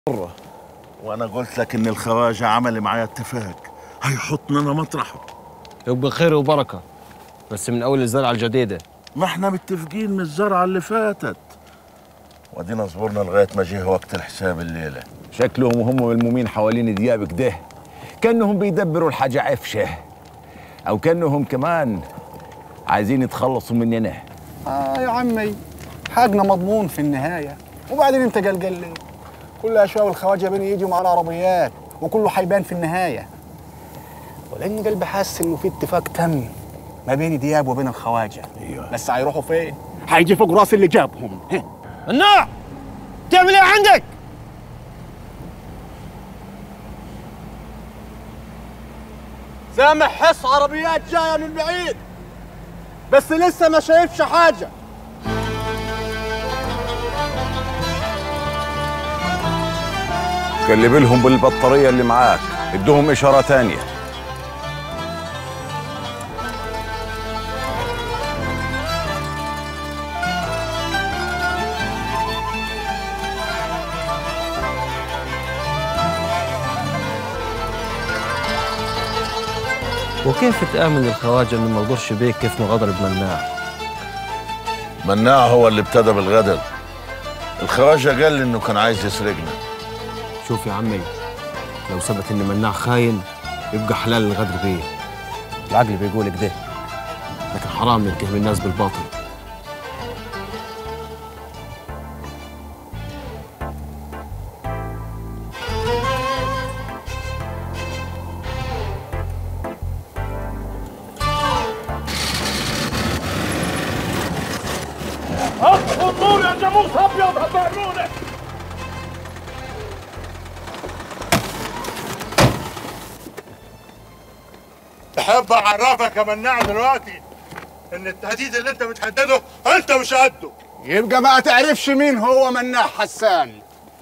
مرة وانا قلت لك ان الخواجه عمل معايا اتفاق هيحطني انا مطرحه يبقى خير وبركه بس من اول الزرعه الجديده ما احنا متفقين من الزرعه اللي فاتت ودينا صبرنا لغايه ما جه وقت الحساب الليله شكلهم وهم ملمومين حوالين دياب كده كانهم بيدبروا الحاجة عفشة أو كانهم كمان عايزين يتخلصوا مننا آه يا عمي حقنا مضمون في النهاية وبعدين انت قلقل ليه؟ كل أشياء والخواجة بني يجوا معنا عربيات وكله حيبان في النهاية ولأن قلبي حاسس إنه في اتفاق تم ما بين دياب وبين الخواجة أيوة. بس هيروحوا فين؟ هيجي فوق راس اللي جابهم مناع تعمل ايه عندك؟ سامع حس عربيات جاية من بعيد بس لسه ما شايفش حاجة كلب لهم بالبطارية اللي معاك ادوهم إشارة تانية وكيف تآمن الخواجه انه ما يغدرش بيك كيف ما غدر بمناع؟ مناع هو اللي ابتدى بالغدر الخواجه قال لي انه كان عايز يسرقنا شوف يا عمي لو ثبت ان مناع خاين يبقى حلال الغدر بيه العقل بيقول كده لكن حرام نتهم الناس بالباطل احب اعرفك يا مناع دلوقتي ان التهديد اللي انت بتهدده انت مش قده يبقى ما تعرفش مين هو مناع حسان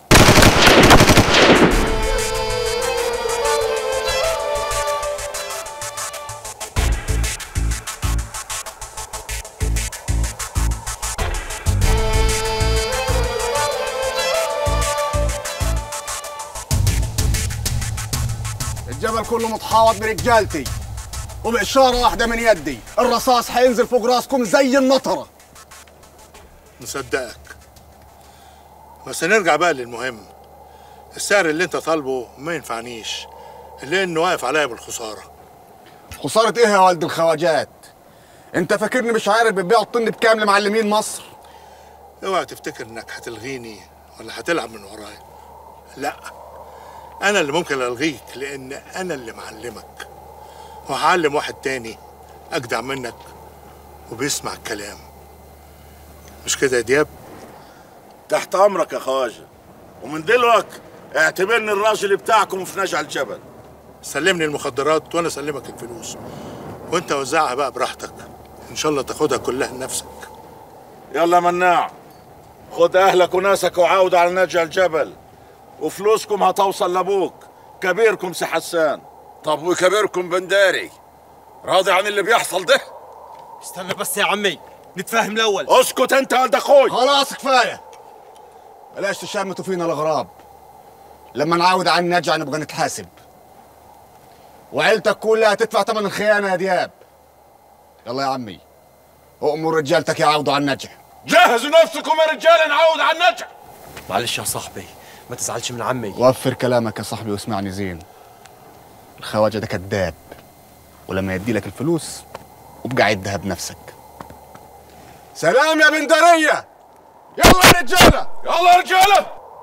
الجبل كله متحاوط برجالتي وبإشارة واحدة من يدي الرصاص هينزل فوق راسكم زي النطرة مصدقك بس نرجع بقى للمهم السعر اللي انت طالبه ما ينفعنيش لانه واقف عليا بالخساره خسارة ايه يا والد الخواجات؟ انت فاكرني مش عارف بتبيع الطن بكام لمعلمين مصر؟ اوعى تفتكر انك هتلغيني ولا هتلعب من ورايا لا انا اللي ممكن الغيك لان انا اللي معلمك وهعلم واحد تاني اجدع منك وبيسمع الكلام مش كده يا دياب تحت امرك يا خواجه ومن دلوقتي اعتبرني الراجل بتاعكم في نجع الجبل سلمني المخدرات وانا اسلمك الفلوس وانت وزعها بقى براحتك ان شاء الله تاخدها كلها لنفسك يلا مناع خد اهلك وناسك وعاود على نجع الجبل وفلوسكم هتوصل لابوك كبيركم سي حسان طب وكبيركم بنداري راضي عن اللي بيحصل ده استنى بس يا عمي نتفاهم الاول اسكت انت يا ولد اخوي خلاص كفاية بلاش تشمتوا فينا الأغراب لما نعاود على النجع نبغى نتحاسب وعيلتك كلها تدفع ثمن الخيانة يا دياب يلا يا عمي أؤمر رجالتك يعاودوا على النجع جهزوا نفسكم يا رجال نعود على النجع معلش يا صاحبي ما تزعلش من عمي وفر كلامك يا صاحبي واسمعني زين الخواجة ده كذاب ولما يدي لك الفلوس وابقى عدها بنفسك سلام يا بندرية يلا يا رجالة يلا يا رجاله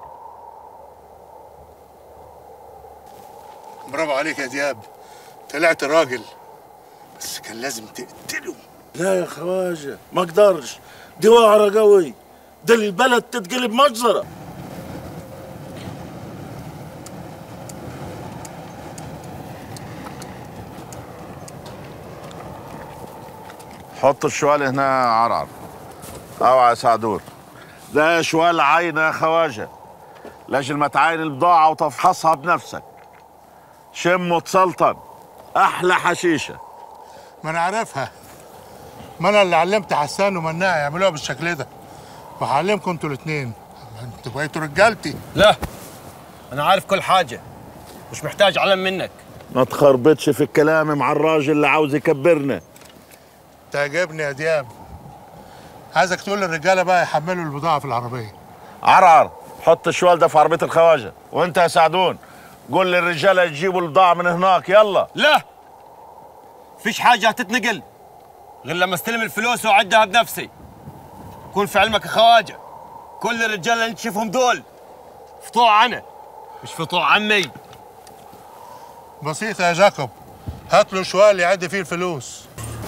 برافو عليك يا دياب طلعت راجل بس كان لازم تقتله لا يا خواجه ما اقدرش دي وعرة قوي ده البلد تتقلب مجزرة حط الشوال هنا عرعر اوعى يا سعدور ده شوال عاينة يا خواجه لاجل ما تعاين البضاعة وتفحصها بنفسك شم وتسلطن احلى حشيشه ما انا عارفها ما انا اللي علمت حسان ومناع يعملوها بالشكل ده وهعلمكم انتوا الاثنين انتوا بقيتوا رجالتي لا انا عارف كل حاجه مش محتاج علم منك ما تخربطش في الكلام مع الراجل اللي عاوز يكبرنا تعجبني يا دياب عايزك تقول للرجاله بقى يحملوا البضاعه في العربيه عرعر حط الشوال ده في عربيه الخواجه وانت يا سعدون قول للرجاله يجيبوا البضاعه من هناك يلا لا فيش حاجه هتتنقل غير لما استلم الفلوس واعدها بنفسي كون في علمك يا خواجه كل الرجال اللي انت تشوفهم دول فطوع انا مش فطوع عمي بسيطه يا جاكوب هات له شوال يعد فيه الفلوس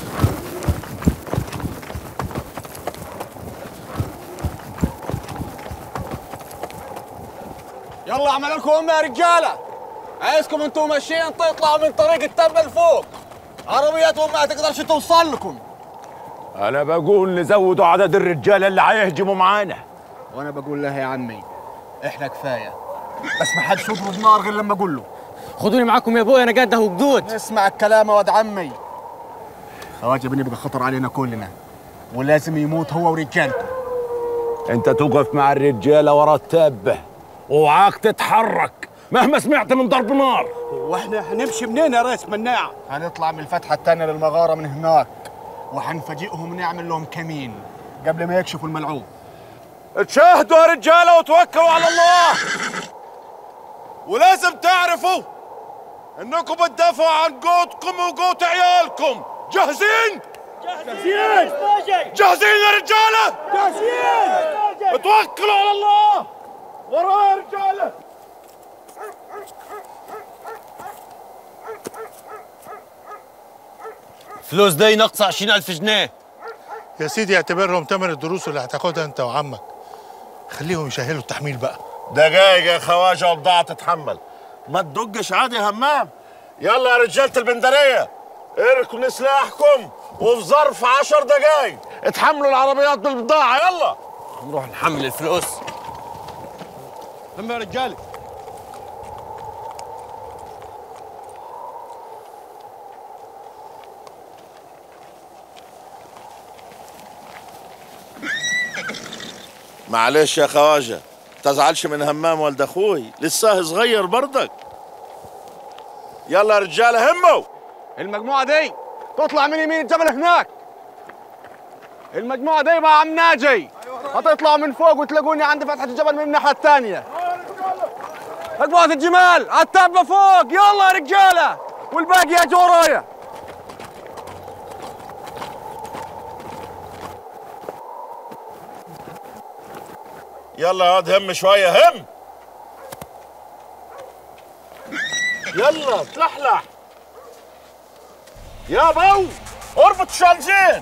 يلا اعمل لكم امه يا رجاله عايزكم انتم ماشيين تطلعوا من طريق التبه لفوق عربياتهم ما تقدرش توصل لكم انا بقول نزودوا عدد الرجال اللي هيهجموا معانا وانا بقول لها يا عمي احنا كفايه بس ما حدش يضرب نار غير لما اقول له خدوني معاكم يا ابوي انا قاعد وجدود اسمع الكلام يا واد عمي خواجه بن يبقى خطر علينا كلنا ولازم يموت هو ورجالته انت توقف مع الرجاله ورا التابه وعاك تتحرك مهما سمعت من ضرب نار واحنا هنمشي منين يا ريس مناع هنطلع من الفتحه الثانيه للمغاره من هناك وحنفاجئهم نعمل لهم كمين قبل ما يكشفوا الملعوب تشاهدوا يا رجاله وتوكلوا على الله ولازم تعرفوا انكم بتدافعوا عن قوتكم وقوت عيالكم جاهزين جاهزين جاهزين يا رجاله جاهزين توكلوا على الله وراء يا رجاله فلوس دي ناقصه 20000 جنيه يا سيدي اعتبرهم تمن الدروس اللي هتاخدها انت وعمك خليهم يسهلوا التحميل بقى دقايق يا خواجه وبضاعه تتحمل ما تدقش عادي يا همام يلا يا رجاله البندريه اركنوا سلاحكم وفي ظرف عشر دقايق اتحملوا العربيات بالبضاعه يلا نروح نحمل الفلوس لما يا رجالي معلش يا خواجه تزعلش من همام ولد اخوي لسه صغير برضك يلا يا رجاله هموا المجموعه دي تطلع من يمين الجبل هناك المجموعه دي مع عم ناجي هتطلعوا من فوق وتلاقوني عند فتحه الجبل من الناحيه الثانيه مجموعه الجمال على التابه فوق يلا يا رجاله والباقي يا ورايا يلا يا واد هم شويه هم يلا تلحلح يا بو اربط الشالجين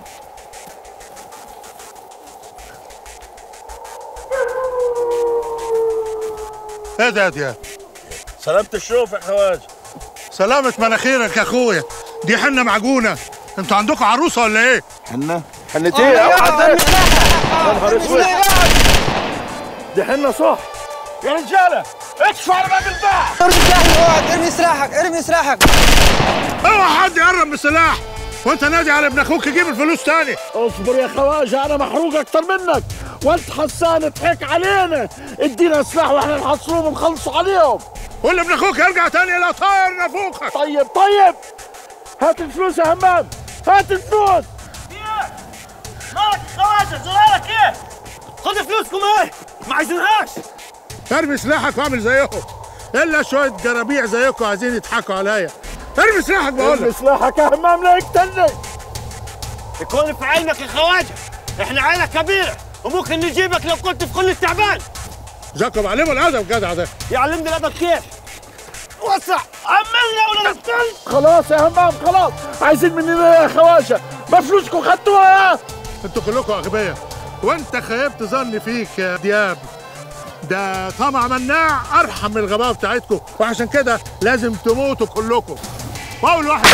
ايه ده يا دياب سلامة الشوف يا خواجه سلامة مناخيرك يا اخويا دي حنة معجونة انتوا عندكم عروسة ولا ايه؟ حنة حنة ايه يا نهار اسود دي حنة صح يا رجالة ادفع على باب الباب ارمي سلاحك اقعد ارمي سلاحك ارمي سلاحك اوعى حد يقرب من السلاح وانت نادي على ابن اخوك يجيب الفلوس تاني اصبر يا خواجه انا محروق اكتر منك وانت حسان تحك علينا ادينا سلاح واحنا نحصروهم ونخلصوا عليهم واللي ابن اخوك يرجع تاني لا طاير نافوخك طيب طيب هات الفلوس يا همام هات الفلوس مالك خواجه زرارك ايه خد فلوسكم ايه ما عايزينهاش ارمي سلاحك واعمل زيهم الا شويه جرابيع زيكم عايزين يضحكوا عليا ارمي سلاحك بقول لك سلاحك يا همام لا يقتلني يكون في علمك يا خواجه احنا عيله كبيره وممكن نجيبك لو كنت في كل التعبان جاكوب علموا الادب الجدع ده يعلمني الادب كيف وسع عملنا ولا نقتل خلاص يا همام خلاص عايزين مننا يا خواجه ما فلوسكم خدتوها انتوا كلكم اغبياء وانت خيبت ظني فيك يا دياب ده طمع مناع ارحم من الغباء بتاعتكم وعشان كده لازم تموتوا كلكم واول واحد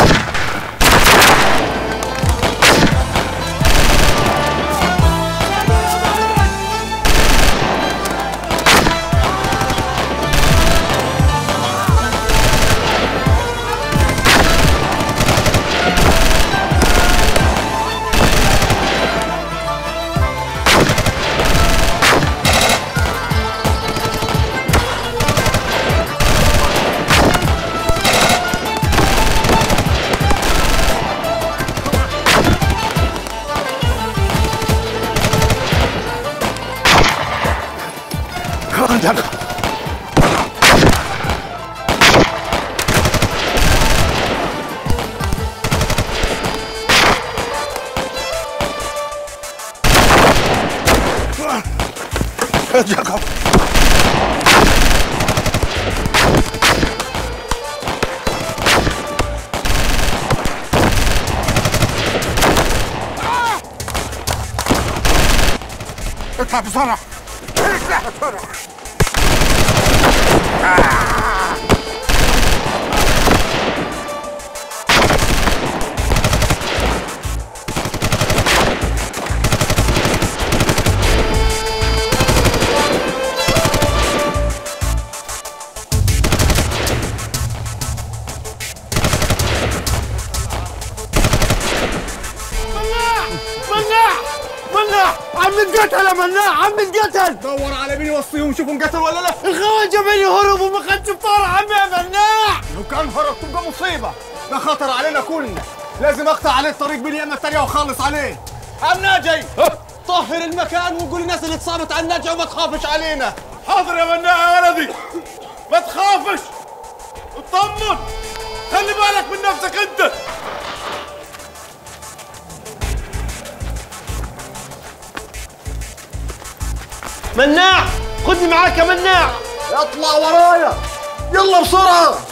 اطلع بسرعه اطلع بسرعه مناع مناع عم نتقتل يا مناع عم نتقتل دور على مين يوصيهم شوفوا انقتل ولا لا الخواجه بيني هربوا ما خدش فطار عم يا مناع لو كان هرب تبقى مصيبه ده خطر علينا كلنا لازم اقطع عليه الطريق باليمه التانية واخلص عليه عم ناجي طهر المكان وقول للناس اللي اتصابت على الناجي وما تخافش علينا حاضر يا مناع يا ولدي ما تخافش اطمن خلي بالك من نفسك انت مناع خدني معاك يا مناع اطلع ورايا يلا بسرعه